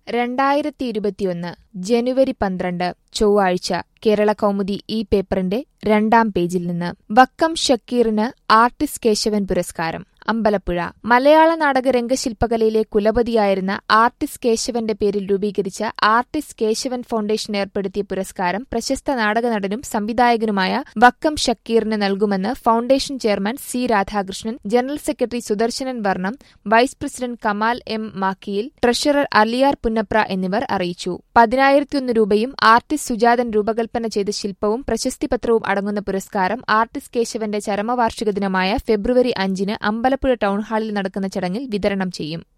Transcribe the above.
രണ്ടായിരത്തി ഇരുപത്തിയൊന്ന് ജനുവരി പന്ത്രണ്ട് ചൊവ്വാഴ്ച കേരള കൗമുദി ഈ പേപ്പറിന്റെ രണ്ടാം പേജിൽ നിന്ന് വക്കം ഷക്കീറിന് ആർട്ടിസ്റ്റ് കേശവൻ പുരസ്കാരം അമ്പലപ്പുഴ മലയാള നാടക രംഗശില്പകലയിലെ കുലപതിയായിരുന്ന ആർട്ടിസ്റ്റ് കേശവന്റെ പേരിൽ രൂപീകരിച്ച ആർട്ടിസ്റ്റ് കേശവൻ ഫൗണ്ടേഷൻ ഏർപ്പെടുത്തിയ പുരസ്കാരം പ്രശസ്ത നാടക നടനും സംവിധായകനുമായ വക്കം ഷക്കീറിന് നൽകുമെന്ന് foundation chairman C Radhakrishnan general secretary Sudarsanan Varnam vice president Kamal M മാക്കിയിൽ ട്രഷറർ അലിയാർ പുന്നപ്ര എന്നിവർ അറിയിച്ചു പതിനായിരത്തിയൊന്ന് രൂപയും ആർട്ടിസ്റ്റ് സുജാതൻ രൂപകൽപ്പന ചെയ്ത ശില്പവും പ്രശസ്തിപത്രവും അടങ്ങുന്ന പുരസ്കാരം ആർട്ടിസ്റ്റ് കേശവന്റെ ചരമവാർഷിക ദിനമായ ഫെബ്രുവരി അഞ്ചിന് അമ്പലപ്പുഴ ടൗൺഹാളിൽ നടക്കുന്ന ചടങ്ങിൽ വിതരണം ചെയ്യും